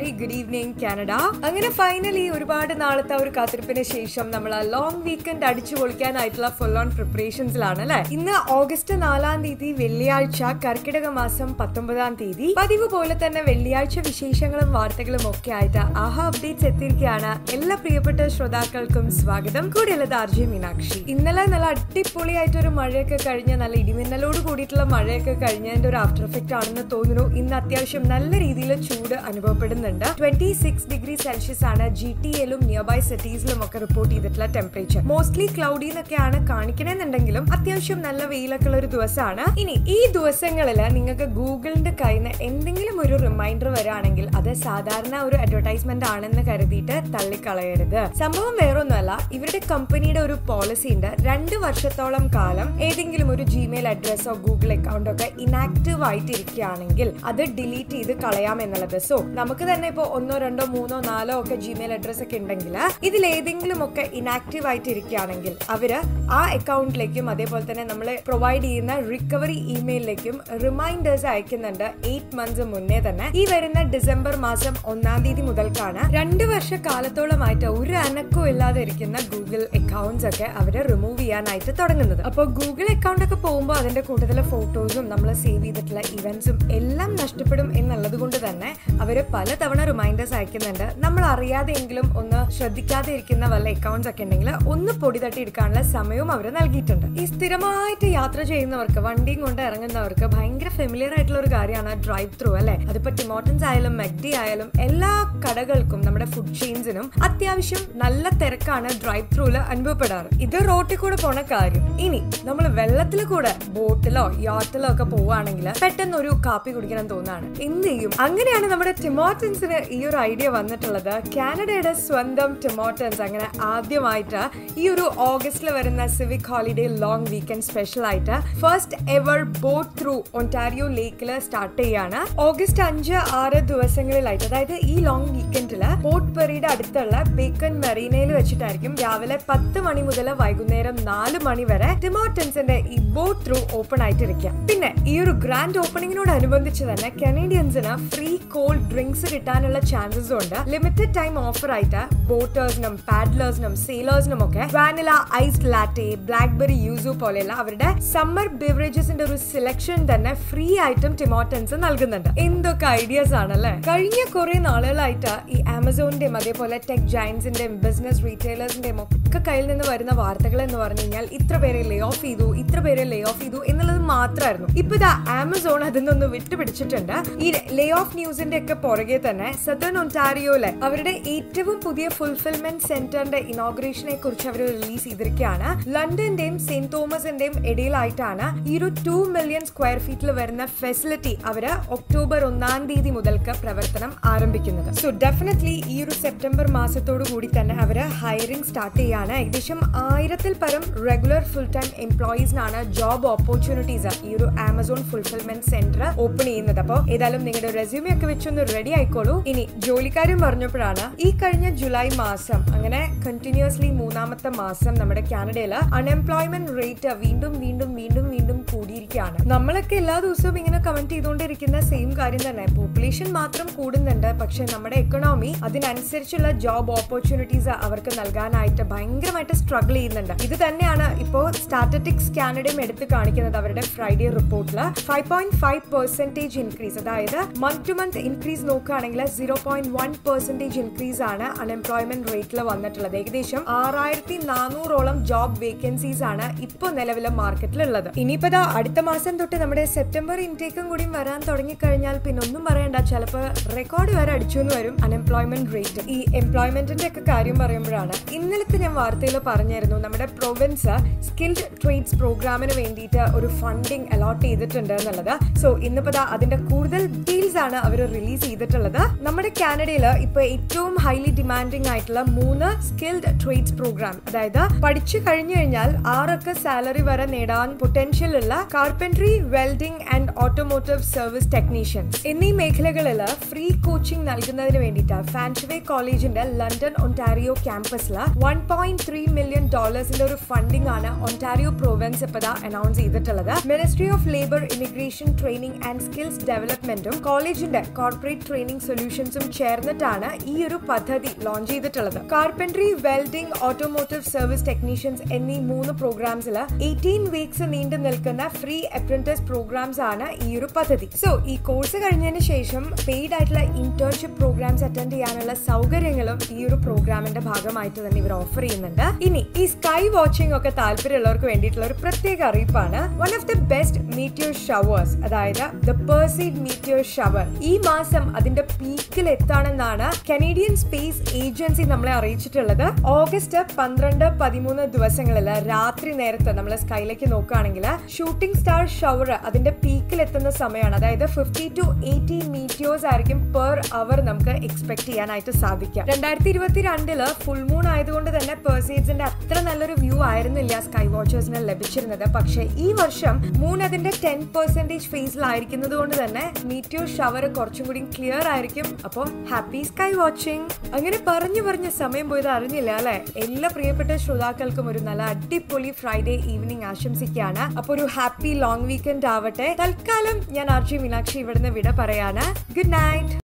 very good evening Canada അങ്ങനെ finally ഒരുപാട് നാളത്തെ ഒരു കാത്തിരിപ്പിന് ശേഷം നമ്മൾ ആ ലോങ് വീക്കെൻഡ് അടിച്ചു പൊളിക്കാനായിട്ടുള്ള ഫുൾ ഓൺ പ്രിപ്പറേഷൻസിലാണ് അല്ലെ ഇന്ന് ഓഗസ്റ്റ് നാലാം തീയതി വെള്ളിയാഴ്ച കർക്കിടക മാസം പത്തൊമ്പതാം തീയതി പതിവ് പോലെ തന്നെ വെള്ളിയാഴ്ച വിശേഷങ്ങളും വാർത്തകളും ഒക്കെ ആയിട്ട് ആഹാ അപ്ഡേറ്റ്സ് എത്തിയിരിക്കുകയാണ് എല്ലാ പ്രിയപ്പെട്ട ശ്രോതാക്കൾക്കും സ്വാഗതം കൂടെയുള്ളത് ആർജി മീനാക്ഷി ഇന്നലെ നല്ല അടിപൊളിയായിട്ട് ഒരു മഴയൊക്കെ കഴിഞ്ഞ് നല്ല ഇടിമിന്നലോട് കൂടിയിട്ടുള്ള മഴയൊക്കെ കഴിഞ്ഞതിന്റെ ഒരു ആഫ്റ്റർ എഫക്റ്റ് ആണെന്ന് തോന്നുന്നു ഇന്ന് അത്യാവശ്യം നല്ല രീതിയിൽ ചൂട് അനുഭവപ്പെടുന്നുണ്ട് ട്വന്റി സിക്സ് ഡിഗ്രി സെൽഷ്യസ് ആണ് ജി ടി എല്ലും നിയർ ബൈ സിറ്റീസിലും ഒക്കെ റിപ്പോർട്ട് ചെയ്തിട്ടുള്ള ടെമ്പറേച്ചർ മോസ്റ്റ്ലി ക്ലൗഡി എന്നൊക്കെയാണ് കാണിക്കണമെന്നുണ്ടെങ്കിലും അത്യാവശ്യം നല്ല വെയിലൊക്കെ ഉള്ള ഒരു ദിവസമാണ് ഇനി ഈ ദിവസങ്ങളിൽ നിങ്ങൾക്ക് ഗൂഗിളിന്റെ കയ്യിൽ നിന്ന് എന്തെങ്കിലും ഒരു റിമൈൻഡർ വരാണെങ്കിൽ അത് സാധാരണ ഒരു അഡ്വർടൈസ്മെന്റ് ആണെന്ന് കരുതിയിട്ട് തള്ളിക്കളയരുത് സംഭവം വേറൊന്നുമല്ല ഇവരുടെ കമ്പനിയുടെ ഒരു പോളിസി ഉണ്ട് രണ്ട് വർഷത്തോളം കാലം ഏതെങ്കിലും ഒരു ജിമെയിൽ അഡ്രസ്സോ ഗൂഗിൾ അക്കൗണ്ടോ ഒക്കെ ഇനാക്റ്റീവ് ആയിട്ട് ഇരിക്കുകയാണെങ്കിൽ അത് ഡിലീറ്റ് ചെയ്ത് കളയാം എന്നുള്ളത് സോ നമുക്ക് തന്നെ ഇപ്പോൾ ഒന്നോ രണ്ടോ മൂന്നോ നാലോ ഒക്കെ ജിമെയിൽ അഡ്രസ് ഒക്കെ ഉണ്ടെങ്കിൽ ഇതിൽ ഏതെങ്കിലും ഒക്കെ ഇനാക്റ്റീവ് ആയിട്ട് ഇരിക്കുകയാണെങ്കിൽ അവര് ആ അക്കൗണ്ടിലേക്കും അതേപോലെ തന്നെ നമ്മൾ പ്രൊവൈഡ് ചെയ്യുന്ന റിക്കവറി ഇമെയിലിലേക്കും റിമൈൻഡേഴ്സ് അയക്കുന്നുണ്ട് എയ്റ്റ് മന്ത്സ് മുന്നേ തന്നെ ഈ വരുന്ന ഡിസംബർ മാസം ഒന്നാം തീയതി മുതൽക്കാണ് രണ്ട് വർഷ കാലത്തോളമായിട്ട് ഒരു അനക്കവും ഇല്ലാതെ ഇരിക്കുന്ന ഗൂഗിൾ അക്കൗണ്ട്സ് ഒക്കെ അവര് റിമൂവ് ചെയ്യാനായിട്ട് തുടങ്ങുന്നത് അപ്പോൾ ഗൂഗിൾ അക്കൗണ്ട് ഒക്കെ പോകുമ്പോൾ അതിന്റെ കൂട്ടത്തിൽ ഫോട്ടോസും നമ്മൾ സേവ് ചെയ്തിട്ടുള്ള ഇവന്റ്സും എല്ലാം നഷ്ടപ്പെടും എന്നുള്ളത് കൊണ്ട് തന്നെ അവര് പലതവണ റിമൈൻഡേഴ്സ് അയക്കുന്നുണ്ട് നമ്മൾ അറിയാതെയെങ്കിലും ഒന്ന് ശ്രദ്ധിക്കാതെ ഇരിക്കുന്ന വല്ല അക്കൗണ്ട്സ് ഒക്കെ ഉണ്ടെങ്കിൽ ഒന്ന് പൊടി തട്ടി എടുക്കാനുള്ള സമയവും അവർ നൽകിയിട്ടുണ്ട് ഈ സ്ഥിരമായിട്ട് യാത്ര ചെയ്യുന്നവർക്ക് വണ്ടിയും കൊണ്ട് ഇറങ്ങുന്നവർക്ക് ഭയങ്കര ഫെമിലിയർ ആയിട്ടുള്ള ഒരു കാര്യമാണ് ഡ്രൈവ് ത്രൂ അല്ലെ അതിപ്പോ ടിമോട്ടൻസ് ആയാലും മെഗ്ഡി ആയാലും എല്ലാ കടകൾക്കും നമ്മുടെ ഫുഡ് ചെയിൻസിനും അത്യാവശ്യം നല്ല തിരക്കാണ് ഡ്രൈവ് ത്രൂല് അനുഭവപ്പെടാറ് ഇത് റോട്ടിൽ കൂടെ പോണ കാര്യം ഇനി നമ്മൾ വെള്ളത്തിൽ കൂടെ ബോട്ടിലോ യാട്ടിലോ ഒക്കെ പോവുകയാണെങ്കിൽ പെട്ടെന്ന് ഒരു കാപ്പി കുടിക്കണം തോന്നാണ് എന്ത് ചെയ്യും അങ്ങനെയാണ് നമ്മുടെ ടിമോട്ടൻസിന് ഈ ഒരു ഐഡിയ വന്നിട്ടുള്ളത് കാനഡയുടെ സ്വന്തം ടിമോട്ടൻസ് അങ്ങനെ ആദ്യമായിട്ട് ഈ ഒരു ഓഗസ്റ്റിൽ വരുന്ന civic holiday long weekend special ആയിട്ട് first ever boat through Ontario ലേക്കിൽ സ്റ്റാർട്ട് ചെയ്യാണ് ഓഗസ്റ്റ് അഞ്ച് ആറ് ദിവസങ്ങളിലായിട്ട് അതായത് ഈ ലോങ് വീക്കെൻഡിൽ പോർട്ട് പെറിയുടെ അടുത്തുള്ള ബേക്കൺ മെറീനയിൽ വെച്ചിട്ടായിരിക്കും രാവിലെ പത്ത് മണി മുതൽ വൈകുന്നേരം നാല് മണി വരെ ടിമോട്ടൻസിന്റെ ഈ ബോട്ട് ത്രൂ ഓപ്പൺ ആയിട്ടിരിക്കുക പിന്നെ ഈ ഒരു ഗ്രാൻഡ് ഓപ്പണിങ്ങിനോടനുബന്ധിച്ച് തന്നെ കനേഡിയൻസിന് ഫ്രീ കോൾഡ് ഡ്രിങ്ക്സ് കിട്ടാനുള്ള ചാൻസസും ഉണ്ട് ലിമിറ്റഡ് ടൈം ഓഫർ ആയിട്ട് ബോട്ടേഴ്സിനും പാഡ്ലേഴ്സിനും സെയിലേഴ്സിനും ഒക്കെ vanilla iced latte blackberry yuzu പോലെയുള്ള അവരുടെ സമ്മർ ബിവറേജസിന്റെ ഒരു സെലക്ഷൻ തന്നെ ഫ്രീ ആയിട്ടും ടിമോട്ടൻസ് നൽകുന്നുണ്ട് എന്തൊക്കെ ഐഡിയാസ് ആണല്ലേ കഴിഞ്ഞ കുറെ നാളുകളായിട്ട് ഈ ആമസോണിന്റെയും അതേപോലെ ടെക് ജയൻസിന്റെയും ബിസിനസ് റീറ്റെയിലേഴ്സിന്റെയും ഒക്കെ കയ്യിൽ നിന്ന് വരുന്ന വാർത്തകൾ എന്ന് പറഞ്ഞു കഴിഞ്ഞാൽ ഇത്ര പേരെ ലേ ഓഫ് ചെയ്തു ഇത്ര പേരെ ലേ ഓഫ് ചെയ്തു എന്നുള്ളത് മാത്രമായിരുന്നു ഇപ്പൊ ഇതാ ആമസോൺ അതിൽ നിന്ന് വിട്ടുപിടിച്ചിട്ടുണ്ട് ഈ ലേ ഓഫ് ന്യൂസിന്റെ ഒക്കെ പുറകെ തന്നെ സദേൺ ഒണ്ടാരിയോയിലെ അവരുടെ ഏറ്റവും പുതിയ ഫുൾഫിൽമെന്റ് സെന്ററിന്റെ ഇനോഗ്രേഷനെ കുറിച്ച് അവർ റിലീസ് ചെയ്തിരിക്കുകയാണ് ലണ്ടന്റെയും സെന്റ് തോമസിന്റെയും ഇടയിലായിട്ടാണ് ഈ ഒരു ടു മില്യൺ സ്ക്വയർ ഫീറ്റിൽ വരുന്ന ഫെസിലിറ്റി അവര് ഒക്ടോബർ ഒന്നാം തീയതി മുതൽക്ക് പ്രവർത്തനം ആരംഭിക്കുന്നത് സോ ഡെഫിനറ്റ്ലി ഈ ഒരു സെപ്റ്റംബർ മാസത്തോടു കൂടി തന്നെ അവര് ഹയറിംഗ് സ്റ്റാർട്ട് ചെയ്യാണ് ഏകദേശം ആയിരത്തിൽ പരം റെഗുലർ ഫുൾ ടൈം എംപ്ലോയീസിനാണ് ജോബ് ഓപ്പർച്യൂണിറ്റീസ് ഈ ഒരു ആമസോൺ ഫുൾഫിൽമെന്റ് സെന്റർ ഓപ്പൺ ചെയ്യുന്നത് അപ്പോൾ ഏതായാലും നിങ്ങളുടെ റെസ്യൂമെ ഒക്കെ വെച്ചൊന്ന് റെഡി ആയിക്കോളൂ ഇനി ജോലിക്കാരും പറഞ്ഞപ്പോഴാണ് ഈ കഴിഞ്ഞ ജൂലൈ മാസം അങ്ങനെ കണ്ടിന്യൂസ്ലി മൂന്നാമത്തെ മാസം നമ്മുടെ കാനഡയിൽ അൺഎംപ്ലോയ്മെന്റ് റേറ്റ് വീണ്ടും വീണ്ടും വീണ്ടും വീണ്ടും കൂടിയിരിക്കുകയാണ് നമ്മളൊക്കെ എല്ലാ ദിവസവും ഇങ്ങനെ കമന്റ് ചെയ്തുകൊണ്ടിരിക്കുന്ന സെയിം കാര്യം തന്നെ പോപ്പുലേഷൻ മാത്രം കൂടുന്നുണ്ട് പക്ഷെ നമ്മുടെ എക്കണോമി അതിനനുസരിച്ചുള്ള ജോബ് ഓപ്പർച്യൂണിറ്റീസ് അവർക്ക് നൽകാനായിട്ട് ഭയങ്കരമായിട്ട് സ്ട്രഗിൾ ചെയ്യുന്നുണ്ട് ഇത് തന്നെയാണ് ഇപ്പോൾ സ്റ്റാറ്റിസ്റ്റിക്സ് കാനഡയും എടുത്ത് കാണിക്കുന്നത് അവരുടെ ഫ്രൈഡേ റിപ്പോർട്ടിൽ five point five percentage increase അതായത് മന്ത് ടു മന്ത് ഇൻക്രീസ് നോക്കുകയാണെങ്കിൽ zero point one percentage increase ആണ് അൺഎംപ്ലോയ്മെന്റ് റേറ്റിൽ വന്നിട്ടുള്ളത് ഏകദേശം ആറായിരത്തി നാനൂറോളം ജോബ് വേക്കൻസീസ് ആണ് ഇപ്പോൾ നിലവിലെ മാർക്കറ്റിലുള്ളത് ഇനിയിപ്പോ ദാ അടുത്ത മാസം തൊട്ട് നമ്മുടെ സെപ്റ്റംബർ ഇൻടേക്കും കൂടി വരാൻ തുടങ്ങിക്കഴിഞ്ഞാൽ പിന്നെ ഒന്നും പറയണ്ട ചിലപ്പോൾ റെക്കോർഡ് വരെ അടിച്ചു എന്ന് വരും അൺഎംപ്ലോയ്മെന്റ് റേറ്റ് ഈ എംപ്ലോയ്മെന്റിന്റെ ഒക്കെ കാര്യം പറയുമ്പോഴാണ് ഇന്നലത്തെ ഞാൻ വാർത്തയിൽ പറഞ്ഞായിരുന്നു നമ്മുടെ പ്രൊവിൻസ് സ്കിൽഡ് ട്രേഡ്സ് പ്രോഗ്രാമിന് വേണ്ടിയിട്ട് ഒരു ഫണ്ടിങ് അലോട്ട് ചെയ്തിട്ടുണ്ട് എന്നുള്ളത് സോ ഇന്നിപ്പോ ദാ അതിന്റെ കൂടുതൽ ഡീൽസ് ആണ് അവർ റിലീസ് ചെയ്തിട്ടുള്ളത് നമ്മുടെ കാനഡയിൽ ഇപ്പൊ ഏറ്റവും ഹൈലി ഡിമാൻഡിംഗ് ആയിട്ടുള്ള മൂന്ന് സ്കിൽഡ് ട്രേഡ്സ് പ്രോഗ്രാം അതായത് പഠിച്ചു കഴിഞ്ഞു കഴിഞ്ഞാൽ ആറൊക്കെ സാലറി വരെ നേടാൻ പൊട്ടൻഷ്യൽ ഉള്ള carpentry welding and automotive service technicians എന്നീ മേഖലകളിൽ ഫ്രീ കോച്ചിങ് നൽകുന്നതിന് വേണ്ടിയിട്ട് ഫാൻഷവേ കോളേജിന്റെ ലണ്ടൻ ഒണ്ടാരിയോ ക്യാമ്പസിൽ വൺ പോയിന്റ് ത്രീ മില്യൺ ഡോളേഴ്സിന്റെ ഒരു ഫണ്ടിംഗ് ആണ് ഒണ്ടാരിയോ പ്രൊവിൻസ് ഇപ്പതാ അനൗൺസ് ചെയ്തിട്ടുള്ളത് ministry of labour immigration training and skills ഡെവലപ്മെന്റും കോളേജിന്റെ കോർപ്പറേറ്റ് ട്രെയിനിങ് സൊല്യൂഷൻസും ചേർന്നിട്ടാണ് ഈ ഒരു പദ്ധതി ലോഞ്ച് ചെയ്തിട്ടുള്ളത് carpentry welding automotive service technicians എന്നീ മൂന്ന് പ്രോഗ്രാംസിൽ എയ്റ്റീൻ വീക്സ് നീണ്ടു നിൽക്കുന്ന ഫ്രീ അപ്രന്റീസ് പ്രോഗ്രാംസ് ആണ് ഈ ഒരു പദ്ധതി സോ ഈ കോഴ്സ് കഴിഞ്ഞതിന് ശേഷം പെയ്ഡ് ആയിട്ടുള്ള ഇന്റേൺഷിപ്പ് പ്രോഗ്രാംസ് അറ്റൻഡ് ചെയ്യാനുള്ള സൗകര്യങ്ങളും ഈ ഒരു പ്രോഗ്രാമിന്റെ ഭാഗമായിട്ട് തന്നെ ഇവർ ഓഫർ ചെയ്യുന്നുണ്ട് ഇനി ഈ സ്കൈ വാച്ചിങ് ഒക്കെ താല്പര്യമുള്ളവർക്ക് വേണ്ടിയിട്ടുള്ള ഒരു പ്രത്യേക അറിയിപ്പാണ് one of the best meteor showers അതായത് ദ പേഴ്സീഡ് മീറ്റിയർ ഷവർ ഈ മാസം അതിന്റെ പീക്കിൽ എത്താണെന്നാണ് കനേഡിയൻ സ്പേസ് ഏജൻസി നമ്മളെ അറിയിച്ചിട്ടുള്ളത് ഓഗസ്റ്റ് പന്ത്രണ്ട് പതിമൂന്ന് ദിവസങ്ങളിൽ രാത്രി നേരത്ത് നമ്മൾ സ്കൈലേക്ക് നോക്കുകയാണെങ്കിൽ ഷൂട്ടിംഗ് സ്റ്റാർ ഷവർ അതിന്റെ പീക്കിൽ എത്തുന്ന സമയമാണ് അതായത് ഫിഫ്റ്റി ടു എയ്റ്റി മീറ്റിയോസ് ആയിരിക്കും പെർ അവർ നമുക്ക് എക്സ്പെക്ട് ചെയ്യാനായിട്ട് സാധിക്കാം രണ്ടായിരത്തി ഇരുപത്തിരണ്ടില് ഫുൾ മൂൺ ആയതുകൊണ്ട് തന്നെ പേഴ്സേഡ്സിന്റെ അത്ര നല്ലൊരു വ്യൂ ആയിരുന്നില്ല സ്കൈ വാച്ചേഴ്സിന് ലഭിച്ചിരുന്നത് പക്ഷേ ഈ വർഷം മൂൺ അതിന്റെ ടെൻ പെർസെന്റേജ് ഫേസിലായിരിക്കുന്നത് കൊണ്ട് തന്നെ മീറ്റിയോ ഷവർ കുറച്ചും കൂടി ക്ലിയർ ആയിരിക്കും അപ്പോൾ ഹാപ്പി സ്കൈ വാച്ചിങ് അങ്ങനെ പറഞ്ഞു പറഞ്ഞ സമയം പോയത് അറിഞ്ഞില്ല അല്ലെ എല്ലാ പ്രിയപ്പെട്ട ശ്രോതാക്കൾക്കും ഒരു നല്ല അടിപൊളി ഫ്രൈഡേ ഈവനിങ് ആശംസിക്കുകയാണ് അപ്പോൾ ഒരു ഹാപ്പി ലോങ് വീക്കെൻഡ് ആവട്ടെ തൽക്കാലം ഞാൻ ആർജി മീനാക്ഷി ഇവിടുന്ന് വിട പറയാണ് ഗുഡ് നൈറ്റ്